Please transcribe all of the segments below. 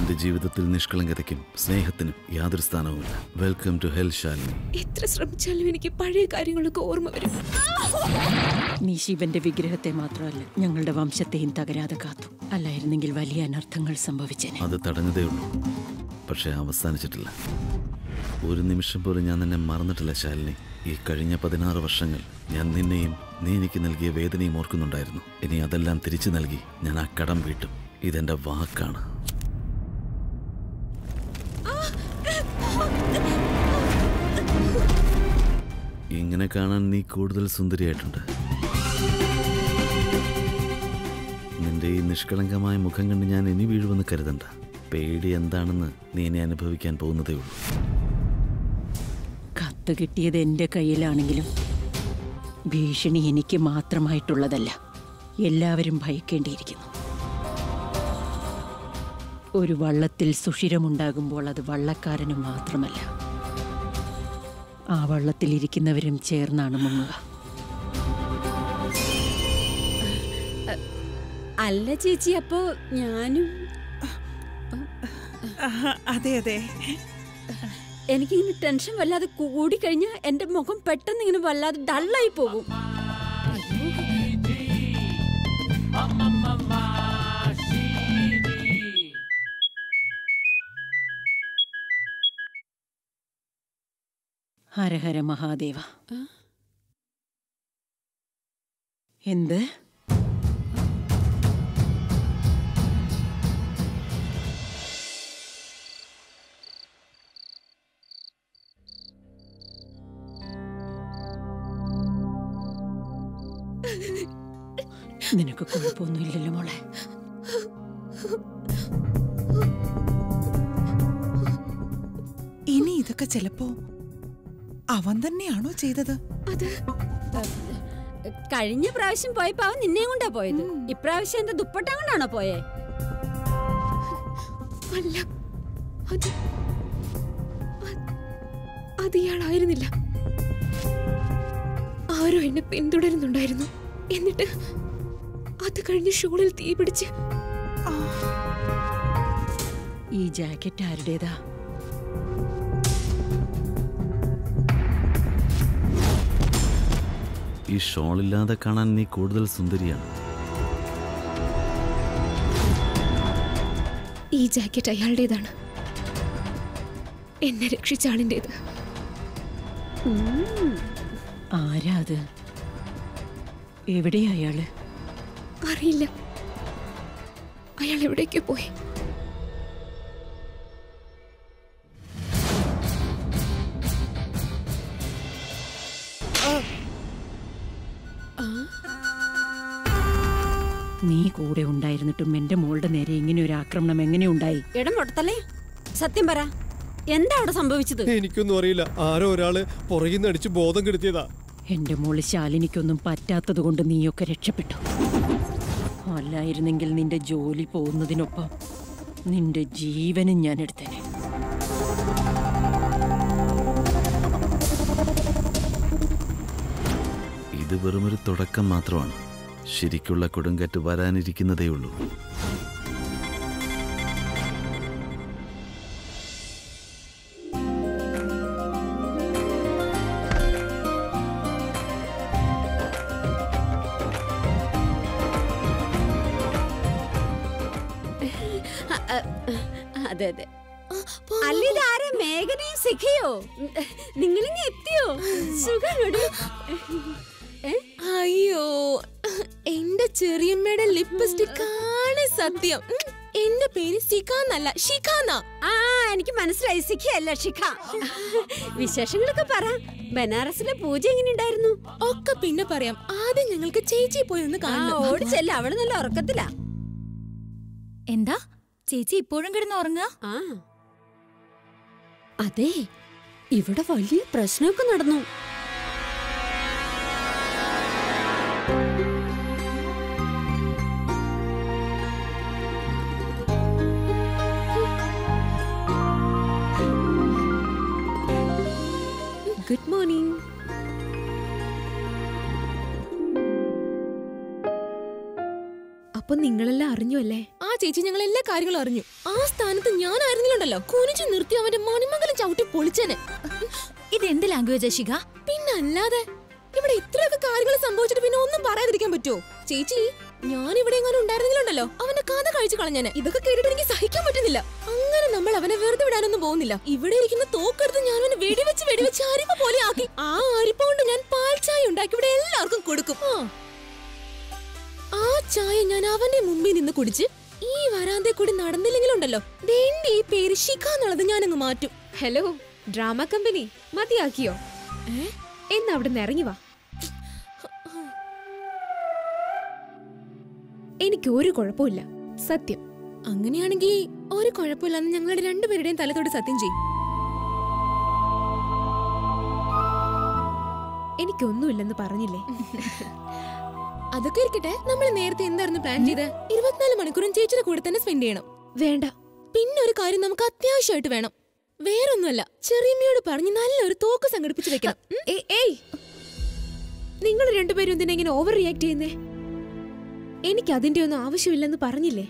എന്റെ ജീവിതത്തിൽ നിഷ്കളങ്കതയ്ക്കും സ്നേഹത്തിനും യാതൊരു സ്ഥാനവുമില്ല വെൽക്കം ടു ഹെൽ ശാലിനി എത്ര ശ്രമിച്ചാലും എനിക്ക് പഴയ കാര്യങ്ങളൊക്കെ ഓർമ്മ വരും നീ ശിവന്റെ വിഗ്രഹത്തെ മാത്രമല്ല ഞങ്ങളുടെ വംശത്തെയും തകരാതെ കാത്തു അല്ലായിരുന്നെങ്കിൽ വലിയ അനർത്ഥങ്ങൾ സംഭവിച്ചേനെ അത് തടഞ്ഞതേ ഉള്ളൂ പക്ഷെ അവസാനിച്ചിട്ടില്ല ഒരു നിമിഷം പോലും ഞാൻ നിന്നെ മറന്നിട്ടില്ല ശാലിനി ഈ കഴിഞ്ഞ പതിനാറ് വർഷങ്ങൾ ഞാൻ നിന്നെയും നീ എനിക്ക് നൽകിയ വേദനയും ഓർക്കുന്നുണ്ടായിരുന്നു ഇനി അതെല്ലാം തിരിച്ചു നൽകി ഞാൻ ആ കടം വീട്ടും ഇതെന്റെ വാക്കാണ് ഇങ്ങനെ കാണാൻ നീ കൂടുതൽ സുന്ദരിയായിട്ടുണ്ട് നിന്റെ ഈ നിഷ്കളങ്കമായ മുഖം കണ്ട് ഞാൻ ഇനി വീഴുമെന്ന് കരുതണ്ട പേടി എന്താണെന്ന് നീ ഇനി അനുഭവിക്കാൻ പോകുന്നതേ ഉള്ളൂ കത്ത് കിട്ടിയത് എന്റെ കയ്യിലാണെങ്കിലും ഭീഷണി എനിക്ക് മാത്രമായിട്ടുള്ളതല്ല എല്ലാവരും ഭയക്കേണ്ടിയിരിക്കുന്നു ഒരു വള്ളത്തിൽ സുഷിരമുണ്ടാകുമ്പോൾ അത് വള്ളക്കാരന് മാത്രമല്ല ആ വള്ളത്തിലിരിക്കുന്നവരും ചേർന്നാണ് മുങ്ങുക അല്ല ചേച്ചി അപ്പോ ഞാനും അതെ അതെ എനിക്കിങ്ങനെ ടെൻഷൻ വല്ലാതെ കൂടിക്കഴിഞ്ഞാൽ എന്റെ മുഖം പെട്ടെന്ന് ഇങ്ങനെ വല്ലാതെ ഡള്ളായി പോകും ഹരഹര മഹാദേവ എന്ത് നിനക്ക് കുഴപ്പമൊന്നുമില്ലല്ലോ മോളെ ഇനി ഇതൊക്കെ ചിലപ്പോ അവൻ തന്നെയാണോ ചെയ്തത് അത് കഴിഞ്ഞ പ്രാവശ്യം പോയപ്പോ അവൻ നിന്നെയും കൊണ്ടാ പോയത് ഇപ്രാവശ്യം എന്താ ദുപ്പട്ടം കൊണ്ടാണോ പോയേ അല്ല അത് അത് ഇയാളായിരുന്നില്ല ആരോ എന്നെ പിന്തുടരുന്നുണ്ടായിരുന്നു എന്നിട്ട് അത് കഴിഞ്ഞ് ഷോളിൽ തീ പിടിച്ച് ഈ ജാക്കറ്റ് ആരുടേതാ ഈ ഷോളില്ലാതെ കാണാൻ നീ കൂടുതൽ സുന്ദരിയാണ് ഈ ജാക്കറ്റ് അയാളുടേതാണ് എന്നെ രക്ഷിച്ച ആളിൻ്റെത് ആരാ അത് എവിടെയാ അയാള് അറിയില്ല അയാൾ എവിടേക്കോ പോയി നീ കൂടെ ഉണ്ടായിരുന്നിട്ടും എന്റെ മോളുടെ നേരെ ഇങ്ങനെ ഒരു ആക്രമണം എങ്ങനെ ഉണ്ടായി ഇടം പൊട്ടത്തല്ലേ സത്യം പറ എന്താ അവിടെ സംഭവിച്ചത് എനിക്കൊന്നും അറിയില്ല ആരോ ഒരാള് പുറകിൽ നിന്ന് അടിച്ച് ബോധം കെടുത്തിയതാ എന്റെ മോള് ശാലിനിക്കൊന്നും പറ്റാത്തത് കൊണ്ട് നീയൊക്കെ രക്ഷപ്പെട്ടു അല്ലായിരുന്നെങ്കിൽ നിന്റെ ജോലി പോകുന്നതിനൊപ്പം നിന്റെ ജീവനും ഞാൻ എടുത്തേനെ ഇത് വെറുമൊരു തുടക്കം മാത്രമാണ് ശരിക്കുള്ള കൊടുങ്കാറ്റ് വരാനിരിക്കുന്നതേ ഉള്ളൂ അതെ അതെ അല്ല ഇതാരാ മേഘനയും സിഖയോ നിങ്ങളിങ്ങ എത്തിയോ സുഖനോട് അയ്യോ എന്റെ ചെറിയമ്മയുടെ ലിപ്സ്റ്റിക് ആണ് സത്യം ഉം, എന്റെ പേര് സിഖാന്നല്ല ഷിഖാന്ന ആ എനിക്ക് മനസ്സിലായി സിഖ അല്ല ഷിഖ വിശേഷങ്ങളൊക്കെ പറ ബനാറസിലെ പൂജ എങ്ങനെയുണ്ടായിരുന്നു ഒക്കെ പിന്നെ പറയാം ആദ്യം ഞങ്ങൾക്ക് ചേച്ചി പോയി ഒന്ന് ആ, കാണണം ഓടി ചെല്ല അവള് നല്ല ഉറക്കത്തിലാ എന്താ ചേച്ചി ഇപ്പോഴും കിടന്ന് ഉറങ്ങുക ആ അതെ ഇവിടെ വലിയ പ്രശ്നമൊക്കെ നടന്നു ഗുഡ് മോർണിംഗ് അപ്പൊ നിങ്ങളെല്ലാം അറിഞ്ഞു അല്ലേ ആ ചേച്ചി ഞങ്ങൾ എല്ലാ കാര്യങ്ങളും അറിഞ്ഞു ആ സ്ഥാനത്ത് ഞാൻ ആയിരുന്നില്ലണ്ടല്ലോ കുനിച്ചു നിർത്തി അവന്റെ മണിമംഗലം ചവിട്ടി പൊളിച്ചനെ ഇത് എന്ത് ലാംഗ്വേജാ ശിഖ പിന്നല്ലാതെ ഇവിടെ ഇത്രയൊക്കെ കാര്യങ്ങൾ സംഭവിച്ചിട്ട് പിന്നെ ഒന്നും പറയാതിരിക്കാൻ പറ്റുമോ ചേച്ചി ഞാൻ ഇവിടെ എങ്ങാനും ഉണ്ടായിരുന്നില്ലണ്ടല്ലോ അവന്റെ കഥ കഴിച്ചു കളഞ്ഞാന് ഇതൊക്കെ കേട്ടിട്ട് എനിക്ക് സഹിക്കാൻ പറ്റുന്നില്ല അങ്ങനെ നമ്മൾ അവനെ വെറുതെ വിടാനൊന്നും പോകുന്നില്ല ഇവിടെ ഇരിക്കുന്ന തോക്കെടുത്ത് ഞാൻ അവനെ വെടിവെച്ച് വെടിവെച്ച് അരിപ്പ പോലെ ആക്കി ആ അരിപ്പ കൊണ്ട് ഞാൻ പാൽ ചായ ഉണ്ടാക്കി ഇവിടെ എല്ലാവർക്കും കൊടുക്കും ആ. ആ ചായ ഞാൻ അവന്റെ മുമ്പിൽ നിന്ന് കുടിച്ച് ഈ വരാന്തെ കൂടി നടന്നില്ലെങ്കിലുണ്ടല്ലോ എന്റെ ഈ പേര് ശിഖ എന്നുള്ളത് ഞാനങ്ങ് മാറ്റും ഹലോ ഡ്രാമ കമ്പനി മതിയാക്കിയോ എന്ന് അവിടുന്ന് ഇറങ്ങി വാ എനിക്ക് ഒരു കുഴപ്പമില്ല സത്യം അങ്ങനെയാണെങ്കിൽ ഒരു കുഴപ്പമില്ലെന്ന് ഞങ്ങളുടെ രണ്ടുപേരുടെയും തലത്തോട് സത്യം ചെയ്യും എനിക്കൊന്നുമില്ലെന്ന് പറഞ്ഞില്ലേ അതൊക്കെ ഇരിക്കട്ടെ നമ്മൾ നേരത്തെ എന്തായിരുന്നു പ്ലാൻ ചെയ്ത് ഇരുപത്തിനാല് മണിക്കൂറും ചേച്ചിയുടെ കൂടെ തന്നെ സ്പെൻഡ് ചെയ്യണം വേണ്ട പിന്നെ ഒരു കാര്യം നമുക്ക് അത്യാവശ്യമായിട്ട് വേണം വേറൊന്നുമല്ല ചെറിയമ്മയോട് പറഞ്ഞ് നല്ലൊരു തോക്ക് സംഘടിപ്പിച്ച് വെക്കണം ഉം? ഏയ്, ഏയ് നിങ്ങൾ രണ്ടുപേരും എന്തിനാ ഇങ്ങനെ ഓവർ റിയാക്ട് ചെയ്യുന്നേ എനിക്ക് അതിന്റെ ഒന്നും ആവശ്യമില്ലെന്ന് പറഞ്ഞില്ലേ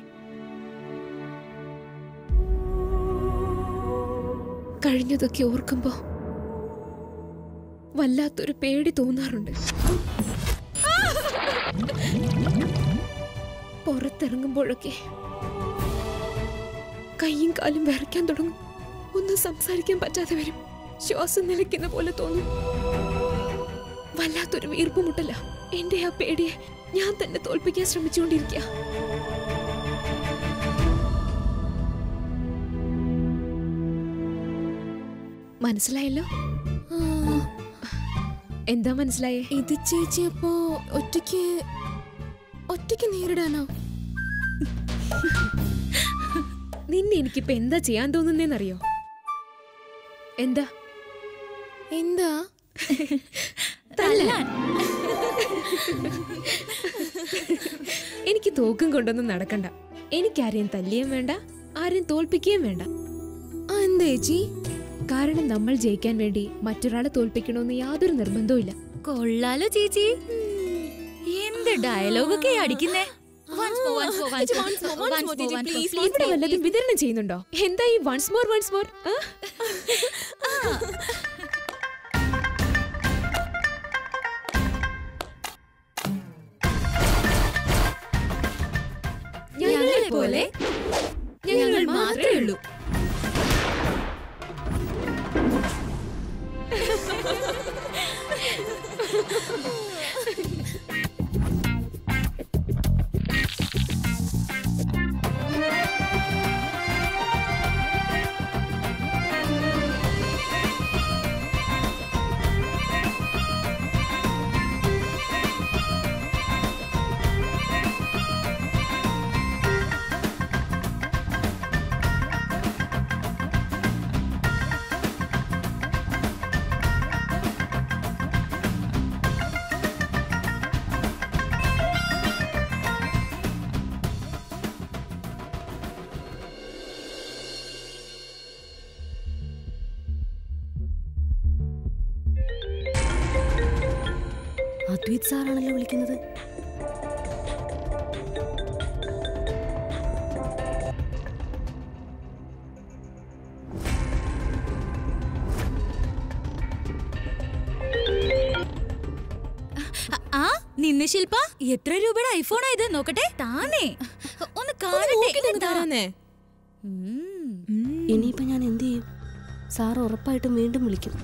കഴിഞ്ഞതൊക്കെ ഓർക്കുമ്പോ വല്ലാത്തൊരു പേടി തോന്നാറുണ്ട് പുറത്തിറങ്ങുമ്പോഴൊക്കെ കൈയും കാലും വിറയ്ക്കാൻ തുടങ്ങും ഒന്നും സംസാരിക്കാൻ പറ്റാതെ വരും ശ്വാസം നിലയ്ക്കുന്ന പോലെ തോന്നും വല്ലാത്തൊരു വീർപ്പുമുട്ടല എന്റെ ആ പേടിയെ ഞാൻ തന്നെ തോൽപ്പിക്കാൻ ശ്രമിച്ചുകൊണ്ടിരിക്കുക മനസ്സിലായല്ലോ ആ, എന്താ മനസ്സിലായേ ഇത് ചേച്ചി അപ്പോ ഒറ്റയ്ക്ക് ഒറ്റയ്ക്ക് നേരിടാനോ നിന്നെ എനിക്കിപ്പോ എന്താ ചെയ്യാൻ തോന്നുന്നേന്നറിയോ എന്താ എന്താ തല്ലാൻ എനിക്ക് തോക്കും കൊണ്ടൊന്നും നടക്കണ്ട എനിക്കാരെയും തല്ലിയും വേണ്ട ആരെയും തോൽപ്പിക്കുകയും വേണ്ട ആ എന്താ ചേച്ചി കാരണം നമ്മൾ ജയിക്കാൻ വേണ്ടി മറ്റൊരാളെ തോൽപ്പിക്കണമെന്ന് യാതൊരു നിർബന്ധവും കൊള്ളാലോ ചേച്ചി എന്ത് ഡയലോഗൊക്കെ അടിക്കുന്നേ Once more, once more, once more. Once more, once Once more, more, ചേച്ചി, once more, please, please, ഇവിടെ please. വല്ലതും വിതരണം ചെയ്യുന്നുണ്ടോ എന്താ ഈ വൺസ് മോർ വൺസ് മോർ ഞങ്ങളെ പോലെ ഞങ്ങൾ മാത്രമേ ഉള്ളൂ അദ്വൈത് സാറാണല്ലോ വിളിക്കുന്നത് ആ നിന്ന് ശില്പ എത്ര രൂപയുടെ ഐഫോണാ ഇത് നോക്കട്ടെ താനേ ഒന്ന് കാണട്ടെ നോക്കിയിട്ട് ഇതെന്താ? തരാന്നേ ഉം. ഇനിയിപ്പോ ഞാൻ എന്ത് ചെയ്യും സാർ ഉറപ്പായിട്ടും വീണ്ടും വിളിക്കും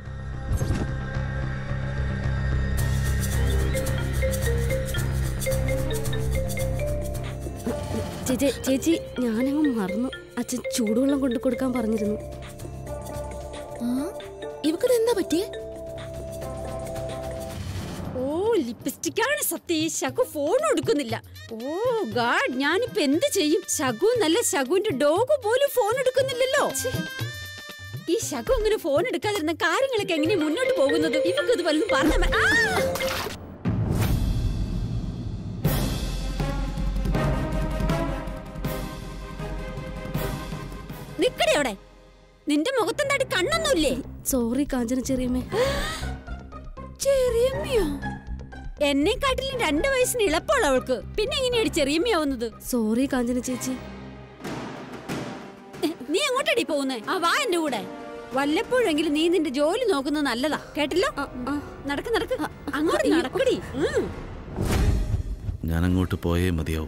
ചേച്ചി ചേച്ചി ഞാനങ്ങ് മറന്നു അച്ഛൻ ചൂടുവെള്ളം കൊണ്ടു കൊടുക്കാൻ പറഞ്ഞിരുന്നു ആ ഇവക്കത് എന്താ പറ്റിയേ ഓ ലിപ്സ്റ്റിക്കാണ് സത്യ ശകു ഫോൺ എടുക്കുന്നില്ല ഓ ഗാഡ് ഞാനിപ്പോ എന്ത് ചെയ്യും ശകു നല്ല ശകുവിന്റെ ഡോഗ് പോലും ഫോൺ എടുക്കുന്നില്ലല്ലോ ഛെ. ഈ ശകു അങ്ങനെ ഫോൺ എടുക്കാതിരുന്ന കാര്യങ്ങളൊക്കെ എങ്ങനെ മുന്നോട്ട് പോകുന്നത് ഇവക്ക് ഇത് വല്ലതും പറഞ്ഞ നിക്കടെ അവിടെ നിന്റെ മുഖത്തെന്താടി കണ്ണൊന്നുമില്ലേ സോറി കാഞ്ചന ചെറിയമ്മേ ചെറിയമ്മയോ എന്നെക്കാട്ടിലും രണ്ട് വയസ്സിന് ഇളപ്പുള്ള അവൾക്ക് പിന്നെ എങ്ങനെയാണ് ചെറിയമ്മയാവുന്നത് സോറി കാഞ്ചന ചേച്ചി നീ എങ്ങോട്ടടി പോകുന്നേ ആ വാ എന്റെ കൂടെ വല്ലപ്പോഴെങ്കിലും നീ നിന്റെ ജോലി നോക്കുന്നത് നല്ലതാ കേട്ടല്ലോ നടക്ക് നടക്ക് അങ്ങോട്ട് നടക്കടി ഉം. ഞാൻ അങ്ങോട്ട് പോയേ മതിയാവും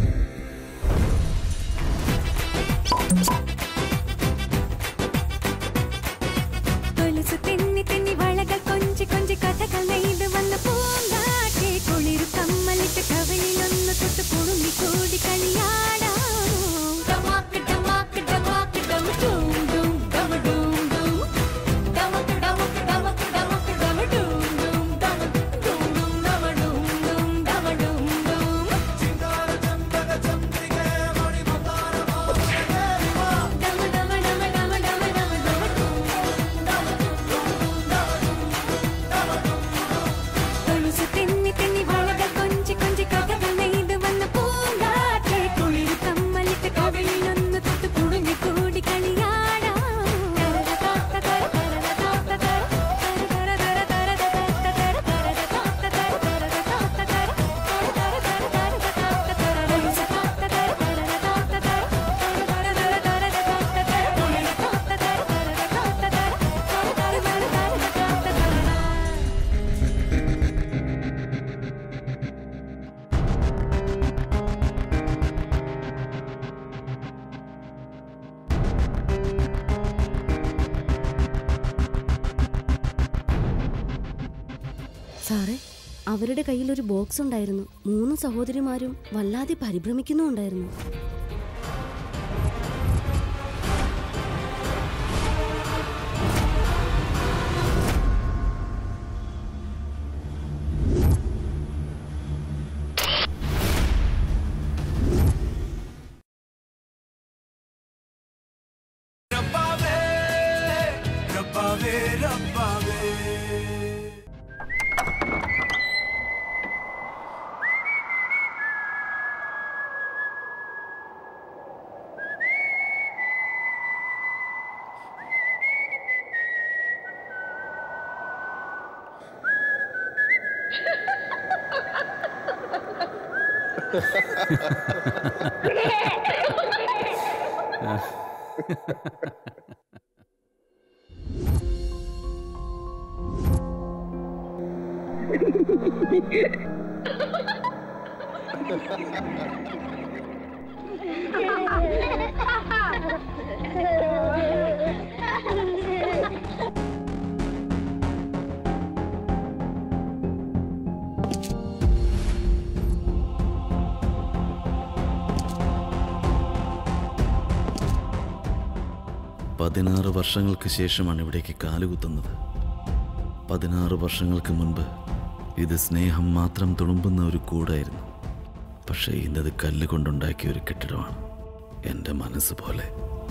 കൊലുസു തെന്നി തെന്നി വളകൾ കൊഞ്ചി കൊഞ്ചി കഥകൾ നെയ്ത് വന്ന പൂങ്കാറ്റെ കുളിരു കമ്മലിട്ട് കവലിലൊന്ന് തൊട്ട് കുടുങ്ങി കൂടി കളിയാടാം ഡമാക്ക് ഡമാക്ക് ഡമാക്ക് ഡമ ഡൂം ഡൂം ഡമ ഡൂം ഡൂം ഡമക്ക് ഡമക്ക് ഡമക്ക് ഡമക്ക് ഡമ ഡൂം ഡൂം ഡമ ഡൂം ഡൂം ഡമ ഡൂം ഡൂം ഡമ ഡൂം ഡൂം ഡമ ഡമ ഡമ ഡമ ഡമ ഡമ ഡമ കൊലുസു തെന്നി തെന്നി വളകൾ കൊഞ്ചി കൊഞ്ചി കഥകൾ നെയ്ത് വന്ന പൂങ്കാറ്റെ കുളിരു കമ്മലിട്ട് കവിളിലൊന്ന് തൊട്ട് കുടുങ്ങി കൂടി കളിയാടാം സാറേ അവരുടെ കയ്യിൽ ഒരു ബോക്സ് ഉണ്ടായിരുന്നു മൂന്ന് സഹോദരിമാരും വല്ലാതെ പരിഭ്രമിക്കുന്നുണ്ടായിരുന്നു പതിനാറ് വർഷങ്ങൾക്ക് ശേഷമാണ് ഇവിടേക്ക് കാലുകുത്തുന്നത് പതിനാറ് വർഷങ്ങൾക്ക് മുൻപ് ഇത് സ്നേഹം മാത്രം തുളുമ്പുന്ന ഒരു കൂടായിരുന്നു പക്ഷേ ഇന്നത് കല്ല് കൊണ്ടുണ്ടാക്കിയ ഒരു കെട്ടിടമാണ് എൻ്റെ മനസ്സ് പോലെ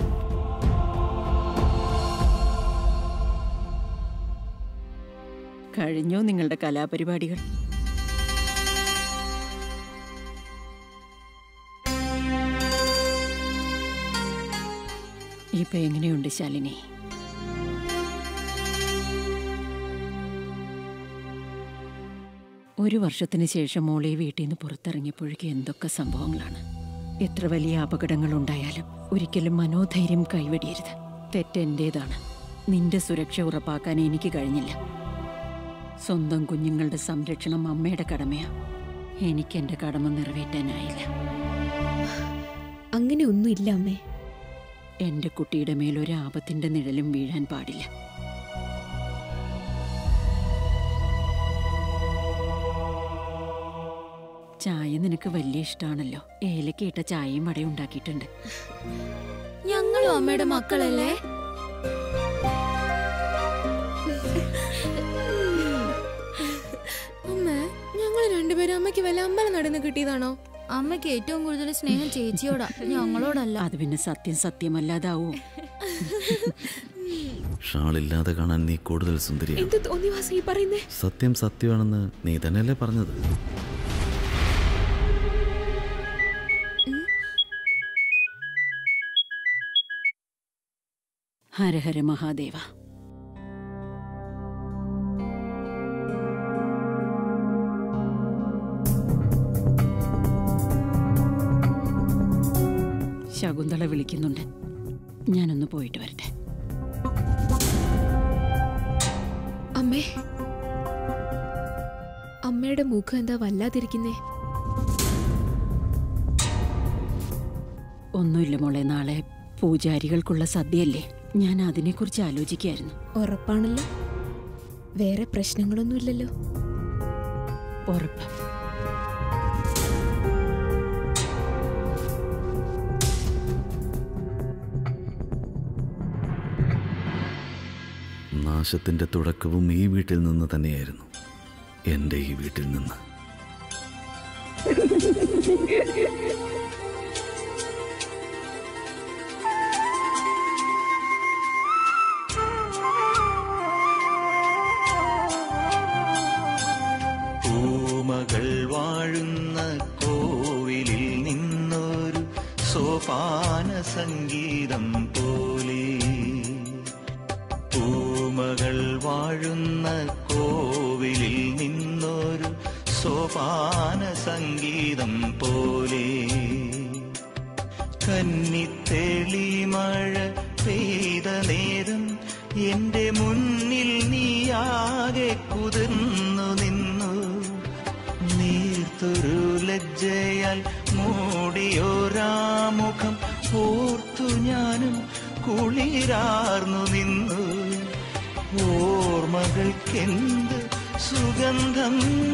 കഴിഞ്ഞോ നിങ്ങളുടെ കലാപരിപാടികൾ ഇപ്പൊ എങ്ങനെയുണ്ട് ശാലിനി ഒരു വർഷത്തിന് ശേഷം മോളെ വീട്ടിൽ നിന്ന് പുറത്തിറങ്ങിയപ്പോഴേക്ക് എന്തൊക്കെ സംഭവങ്ങളാണ് എത്ര വലിയ അപകടങ്ങൾ ഉണ്ടായാലും ഒരിക്കലും മനോധൈര്യം കൈവെടിയരുത് തെറ്റെൻ്റേതാണ് നിന്റെ സുരക്ഷ ഉറപ്പാക്കാൻ എനിക്ക് കഴിഞ്ഞില്ല സ്വന്തം കുഞ്ഞുങ്ങളുടെ സംരക്ഷണം അമ്മയുടെ കടമയാ എനിക്ക് എൻ്റെ കടമ നിറവേറ്റാനായില്ല അങ്ങനെ ഒന്നുമില്ല അമ്മേ എൻ്റെ കുട്ടിയുടെ മേലൊരു ആപത്തിൻ്റെ നിഴലും വീഴാൻ പാടില്ല ചായ നിനക്ക് വലിയ ഇഷ്ടമാണല്ലോ ഏലക്കയിട്ട ചായയും വടയും ഉണ്ടാക്കിയിട്ടുണ്ട് ഞങ്ങളും അമ്മയുടെ മക്കളല്ലേ അമ്മ ഞങ്ങൾ രണ്ടുപേരും അമ്മയ്ക്ക് വല്ല അമ്പലം നടന്ന് കിട്ടിയതാണോ അമ്മയ്ക്ക് ഏറ്റവും കൂടുതൽ സ്നേഹം ചേച്ചിയോടാ ഞങ്ങളോടല്ല അത് പിന്നെ സത്യം സത്യമല്ലാതാവോ ഷാളില്ലാതെ കാണാൻ നീ കൂടുതൽ സുന്ദരിയാണ് എന്ത് തോന്നിവാസം ഈ പറയുന്നേ സത്യം സത്യമാണെന്ന് നീ തന്നെയല്ലേ പറഞ്ഞത് ഹരഹര മഹാദേവ ശകുന്തള വിളിക്കുന്നുണ്ട് ഞാനൊന്ന് പോയിട്ട് വരട്ടെ അമ്മേ അമ്മയുടെ മുഖം എന്താ വല്ലാതിരിക്കുന്നേ ഒന്നുമില്ല മോളെ നാളെ പൂജാരികൾക്കുള്ള സദ്യയല്ലേ ഞാൻ അതിനെക്കുറിച്ച് ആലോചിക്കായിരുന്നു ഉറപ്പാണല്ലോ വേറെ പ്രശ്നങ്ങളൊന്നുമില്ലല്ലോ ഉറപ്പ് നാശത്തിന്റെ തുടക്കവും ഈ വീട്ടിൽ നിന്ന് തന്നെയായിരുന്നു എൻ്റെ ഈ വീട്ടിൽ നിന്ന് പൂമകൾ വാഴുന്ന കോവിലിൽ നിന്നൊരു സോപാന സംഗീതം പോലെ പൂമകൾ വാഴുന്ന കോവിലിൽ നിന്നൊരു സോപാന സംഗീതം പോലെ കന്നിത്തെളി മഴ പെയ്ത നേരം എന്റെ മുന്നിൽ നീയാകെ കുതിർന്നു നിന്നു നീർത്തൊരു ലജ്ജയാൽ മൂടിയോരാമുഖം ഓർത്തു ഞാനും കുളിരാർന്നു നിന്നു ഓർമ്മകൾക്കെന്ത് സുഗന്ധം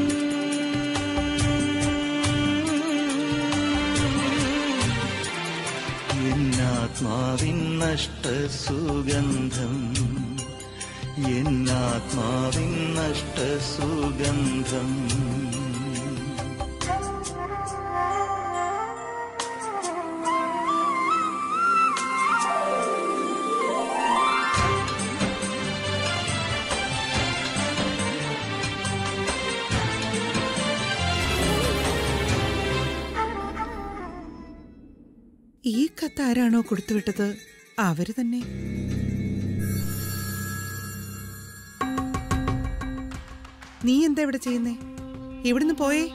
എന്നാത്മാവിൻ നഷ്ടസുഗന്ധം എന്നാത്മാവിൻ നഷ്ടസുഗന്ധം ഈ കത്ത് ആരാണോ കൊടുത്തുവിട്ടത് അവര് തന്നെ നീ എന്താ ഇവിടെ ചെയ്യുന്നേ ഇവിടുന്ന് പോയേ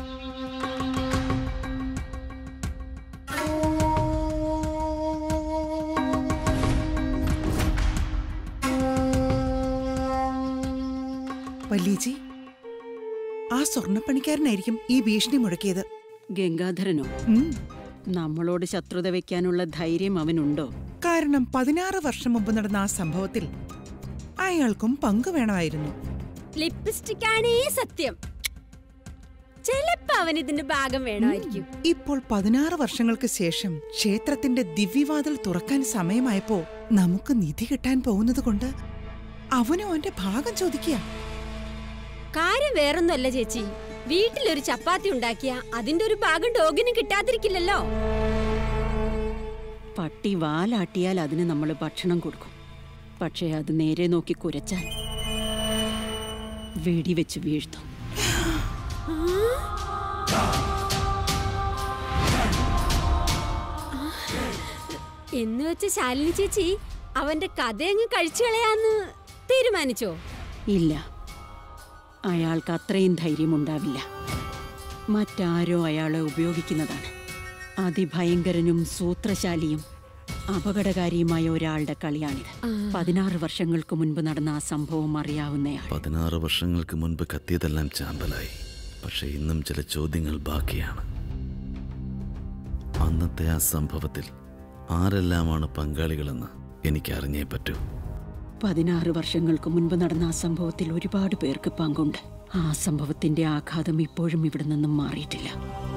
വല്യേച്ചി ആ സ്വർണ്ണപ്പണിക്കാരനായിരിക്കും ഈ ഭീഷണി മുഴക്കിയത് ഗംഗാധരനോ ഉം. നമ്മളോട് ശത്രുത വെക്കാനുള്ള ധൈര്യം അവനുണ്ടോ കാരണം പതിനാറ് വർഷം മുമ്പ് നടന്ന ആ സംഭവത്തിൽ അയാൾക്കും പങ്കു വേണമായിരുന്നു ലിപ്സ്റ്റിക് ആണേ സത്യം ചിലപ്പോ അവൻ ഇതിന്റെ ഭാഗം വേണമായിരിക്കും ഇപ്പോൾ പതിനാറ് വർഷങ്ങൾക്ക് ശേഷം ക്ഷേത്രത്തിന്റെ ദിവ്യവാതിൽ തുറക്കാൻ സമയമായപ്പോ നമുക്ക് നിധി കിട്ടാൻ പോകുന്നത് കൊണ്ട് അവനും അവന്റെ ഭാഗം ചോദിക്കുക കാര്യം വേറൊന്നുമല്ല ചേച്ചി വീട്ടിലൊരു ചപ്പാത്തി ഉണ്ടാക്കിയ അതിന്റെ ഒരു ഭാഗം ഡോഗിന് കിട്ടാതിരിക്കില്ലല്ലോ പട്ടി വാലാട്ടിയാൽ അതിന് നമ്മൾ ഭക്ഷണം കൊടുക്കും പക്ഷേ അത് നേരെ നോക്കി കുരച്ചാൽ വെടിവെച്ച് വീഴ്ത്തും എന്ന് വെച്ച് ശാലിനി ചേച്ചി അവന്റെ കഥയങ്ങ് കഴിച്ചു കളയാന്ന് തീരുമാനിച്ചോ ഇല്ല അയാൾക്ക് അത്രയും ധൈര്യമുണ്ടാവില്ല മറ്റാരോ അയാളെ ഉപയോഗിക്കുന്നതാണ് അതിഭയങ്കരനും സൂത്രശാലിയും അപകടകാരിയുമായ ഒരാളുടെ കളിയാണിത് പതിനാറ് വർഷങ്ങൾക്ക് മുൻപ് നടന്ന ആ സംഭവം അറിയാവുന്നയാൾ പതിനാറ് വർഷങ്ങൾക്ക് മുൻപ് കത്തിയതെല്ലാം ചാമ്പലായി പക്ഷെ ഇന്നും ചില ചോദ്യങ്ങൾ ബാക്കിയാണ് അന്നത്തെ ആ സംഭവത്തിൽ ആരെല്ലാമാണ് പങ്കാളികളെന്ന് എനിക്ക് അറിഞ്ഞേ പറ്റൂ പതിനാറ് വർഷങ്ങൾക്ക് മുൻപ് നടന്ന ആ സംഭവത്തിൽ ഒരുപാട് പേർക്ക് പങ്കുണ്ട് ആ സംഭവത്തിന്റെ ആഘാതം ഇപ്പോഴും ഇവിടെ നിന്നും മാറിയിട്ടില്ല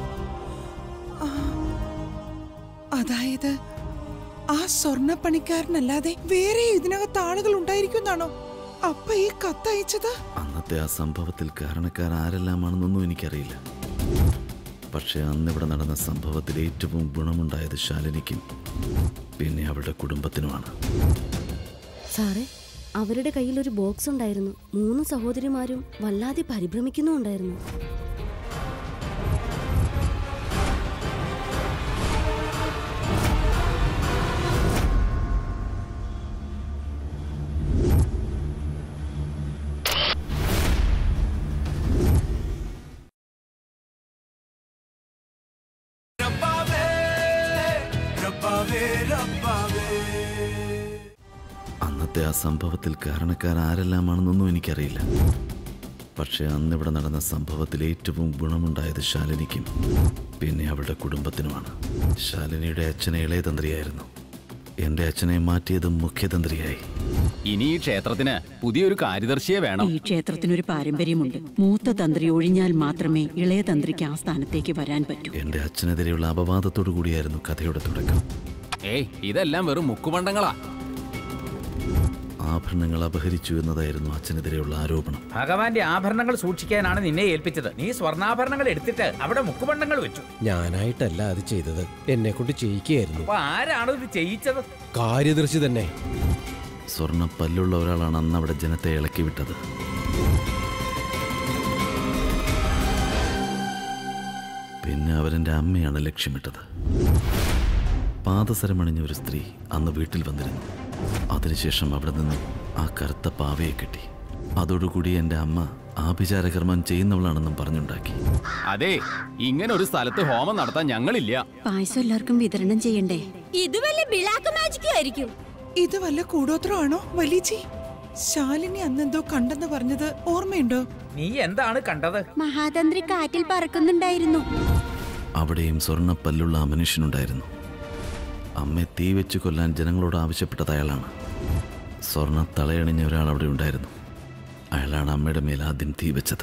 അതായത് ആ സ്വർണ്ണപ്പണിക്കാരനല്ലാതെ വേറെ ഇതിനകത്ത് ആളുകൾ ഉണ്ടായിരിക്കുന്നാണോ അപ്പൊ ഈ കത്തയച്ചത് അന്നത്തെ ആ സംഭവത്തിൽ കാരണക്കാർ ആരെല്ലാമാണെന്നൊന്നും എനിക്കറിയില്ല പക്ഷെ അന്നിവിടെ നടന്ന സംഭവത്തിൽ ഏറ്റവും ഗുണമുണ്ടായത് ശാലിനിക്കും പിന്നെ അവളുടെ കുടുംബത്തിനുമാണ് സാറേ അവരുടെ കയ്യിൽ ഒരു ബോക്സ് ഉണ്ടായിരുന്നു മൂന്ന് സഹോദരിമാരും വല്ലാതെ പരിഭ്രമിക്കുന്നുണ്ടായിരുന്നു രബ്ബാവേ ഇന്നത്തെ ആ സംഭവത്തിൽ കാരണക്കാരാരെല്ലാമാണെന്നൊന്നും എനിക്കറിയില്ല പക്ഷെ അന്നിവിടെ നടന്ന സംഭവത്തിൽ ഏറ്റവും ഗുണമുണ്ടായത് ശാലിനിക്കും പിന്നെ അവളുടെ കുടുംബത്തിനുമാണ് ശാലിനിയുടെ അച്ഛനെ ഇളയതന്ത്രിയായിരുന്നു എൻ്റെ അച്ഛനെ മാറ്റിയത് മുഖ്യതന്ത്രിയായി ഇനി ഈ ക്ഷേത്രത്തിന് പുതിയൊരു കാര്യദർശിയെ വേണം ഈ ക്ഷേത്രത്തിനൊരു പാരമ്പര്യമുണ്ട് മൂത്ത തന്ത്രി ഒഴിഞ്ഞാൽ മാത്രമേ ഇളയ തന്ത്രിക്ക് ആ സ്ഥാനത്തേക്ക് വരാൻ പറ്റൂ എൻ്റെ അച്ഛനെതിരെയുള്ള അപവാദത്തോടു കൂടിയായിരുന്നു കഥയുടെ തുടക്കം ഏയ് ഇതെല്ലാം വെറും മുക്കുമണ്ടങ്ങളാ ആഭരണങ്ങൾ അപഹരിച്ചു എന്നതായിരുന്നു അച്ഛനെതിരെയുള്ള ആരോപണം ഭഗവാന്റെ ആഭരണങ്ങൾ സൂക്ഷിക്കാനാണ് നിന്നെ ഏൽപ്പിച്ചത് നീ സ്വർണ്ണാഭരണങ്ങൾ എടുത്തിട്ട് അവിടെ മുക്കുമണ്ടങ്ങൾ വെച്ചു ഞാനായിട്ടല്ല അത് ചെയ്തത് എന്നെ കൊണ്ട് ചെയ്യിക്കുകയായിരുന്നു അപ്പൊ ആരാണ് ഇത് ചെയ്യിച്ചത് കാര്യദർശി തന്നെ സ്വർണ്ണ പല്ലുള്ള ഒരാളാണ് അന്ന് അവിടെ ജനത്തെ ഇളക്കി വിട്ടത് പിന്നെ അവരെൻ്റെ അമ്മയാണ് ലക്ഷ്യമിട്ടത് പാദസരമണിഞ്ഞ ഒരു സ്ത്രീ അന്ന് വീട്ടിൽ വന്നിരുന്നു അതിനുശേഷം അവിടെ നിന്ന് ആ കറുത്ത പാവയെ കെട്ടി അതോടുകൂടി എൻ്റെ അമ്മ ആഭിചാരകർമ്മം ചെയ്യുന്നവളാണെന്നും പറഞ്ഞുണ്ടാക്കി അതെ ഇങ്ങനെ ഒരു സ്ഥലത്ത് ഹോമം നടത്താൻ ഞങ്ങളില്ല പായസം എല്ലാവർക്കും വിതരണം ചെയ്യണ്ടേ ഇത് വല്ല ബിളാക്ക് മാജിക്കും ആയിരിക്കും ഇത് വല്ല കൂടോത്രമാണോ വലിച്ചി ശാലിനി അന്നെന്തോ കണ്ടെന്ന് പറഞ്ഞത് ഓർമ്മയുണ്ടോ നീ എന്താണ് കണ്ടത് മഹാതന്ത്രി കാറ്റിൽ പറക്കുന്നുണ്ടായിരുന്നു അവിടെയും സ്വർണ്ണപ്പല്ലുള്ള ആ മനുഷ്യനുണ്ടായിരുന്നു അമ്മയെ തീ വെച്ച് കൊല്ലാൻ ജനങ്ങളോട് ആവശ്യപ്പെട്ടത് അയാളാണ് സ്വർണ്ണ തലയണിഞ്ഞ ഒരാൾ അവിടെ ഉണ്ടായിരുന്നു അയാളാണ് അമ്മയുടെ മേൽ ആദ്യം തീ വെച്ചത്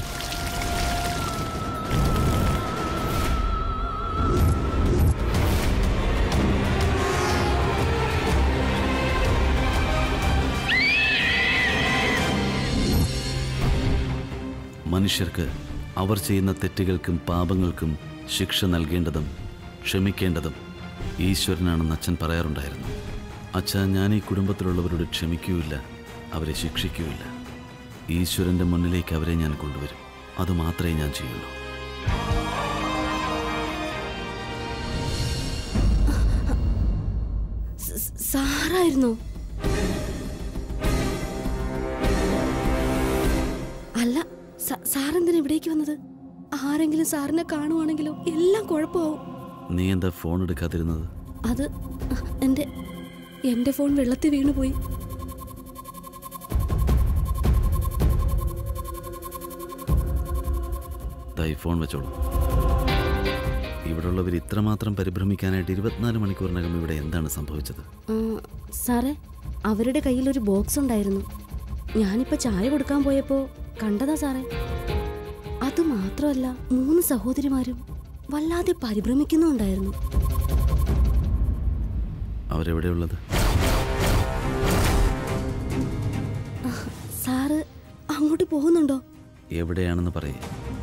മനുഷ്യർക്ക് അവർ ചെയ്യുന്ന തെറ്റുകൾക്കും പാപങ്ങൾക്കും ശിക്ഷ നൽകേണ്ടതും ക്ഷമിക്കേണ്ടതും ഈശ്വരനാണെന്ന് അച്ഛൻ പറയാറുണ്ടായിരുന്നു അച്ഛ ഞാൻ ഈ കുടുംബത്തിലുള്ളവരോട് ക്ഷമിക്കുകയില്ല അവരെ ശിക്ഷിക്കുകയില്ല ഈശ്വരൻ്റെ മുന്നിലേക്ക് അവരെ ഞാൻ കൊണ്ടുവരും അതുമാത്രമേ ഞാൻ ചെയ്യുള്ളൂ സാറായിരുന്നോ അല്ല സ- സാറെന്തിനാ ഇവിടേക്ക് വന്നത് ആരെങ്കിലും സാറിനെ കാണുവാണെങ്കിലോ എല്ലാം കുഴപ്പമാവും നീ എന്താ ഫോൺ എടുക്കാതിരുന്നത് അത് എന്റെ എന്റെ ഫോൺ വെള്ളത്തിൽ വീണുപോയി ദാ ഈ ഫോൺ വെച്ചോളൂ ഇവിടെയുള്ളവർ ഇത്രമാത്രം പരിഭ്രമിക്കാനായിട്ട് ഇരുപത്തിനാല് മണിക്കൂറിനകം ഇവിടെ എന്താണ് സംഭവിച്ചത് ആ, സാറേ അവരുടെ കയ്യിൽ ഒരു ബോക്സ് ഉണ്ടായിരുന്നു ഞാനിപ്പോ ചായ കൊടുക്കാൻ പോയപ്പോ കണ്ടതാ സാറേ അത് മാത്രമല്ല മൂന്ന് സഹോദരിമാരും വല്ലാതെ പരിഭ്രമിക്കുന്നുണ്ടായിരുന്നു അവരെവിടെയുള്ളത് സാറ് അങ്ങോട്ട് പോകുന്നുണ്ടോ എവിടെയാണെന്ന് പറയേ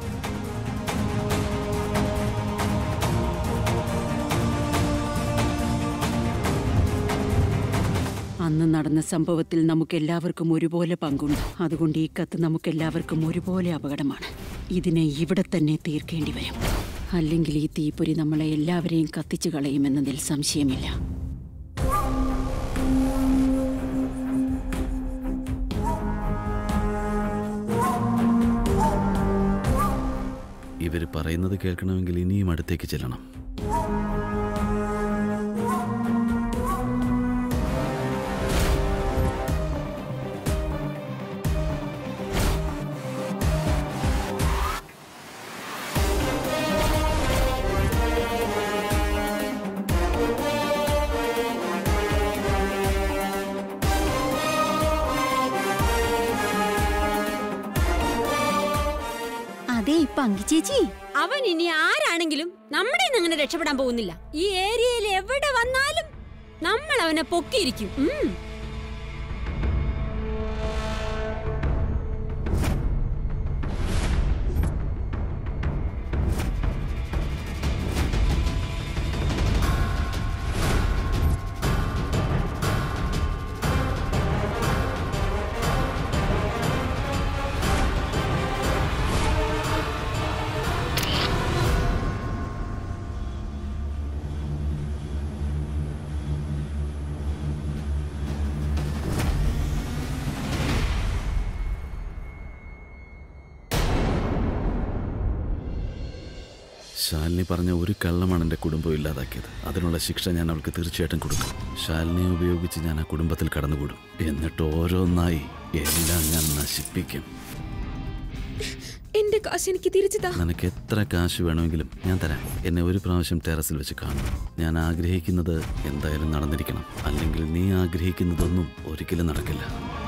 അന്ന് നടന്ന സംഭവത്തിൽ നമുക്കെല്ലാവർക്കും ഒരുപോലെ പങ്കുണ്ട് അതുകൊണ്ട് ഈ കത്ത് നമുക്കെല്ലാവർക്കും ഒരുപോലെ അപകടമാണ് ഇതിനെ ഇവിടെ തന്നെ തീർക്കേണ്ടി വരും അല്ലെങ്കിൽ ഈ തീപ്പൊരി നമ്മളെ എല്ലാവരെയും കത്തിച്ചു കളയുമെന്നതിൽ സംശയമില്ല ഇവർ പറയുന്നത് കേൾക്കണമെങ്കിൽ ഇനിയും അടുത്തേക്ക് ചെല്ലണം അതെ പങ്കിച്ചേച്ചി അവൻ ഇനി ആരാണെങ്കിലും നമ്മുടെ അങ്ങനെ രക്ഷപ്പെടാൻ പോകുന്നില്ല ഈ ഏരിയയിൽ എവിടെ വന്നാലും നമ്മൾ അവനെ പൊക്കിയിരിക്കും ഉം. ശാലിനി പറഞ്ഞ ഒരു കള്ളമാണ് എൻ്റെ കുടുംബം ഇല്ലാതാക്കിയത് അതിനുള്ള ശിക്ഷ ഞാൻ അവൾക്ക് തീർച്ചയായിട്ടും കൊടുക്കും ശാലിനിയെ ഉപയോഗിച്ച് ഞാൻ ആ കുടുംബത്തിൽ കടന്നുകൂടും എന്നിട്ട് ഓരോന്നായി എല്ലാം ഞാൻ നശിപ്പിക്കും എന്റെ കാശ് എനിക്ക് തിരിച്ചു താ നിനക്ക് എത്ര കാശ് വേണമെങ്കിലും ഞാൻ തരാം എന്നെ ഒരു പ്രാവശ്യം ടെറസിൽ വെച്ച് കാണും ഞാൻ ആഗ്രഹിക്കുന്നത് എന്തായാലും നടന്നിരിക്കണം അല്ലെങ്കിൽ നീ ആഗ്രഹിക്കുന്നതൊന്നും ഒരിക്കലും നടക്കില്ല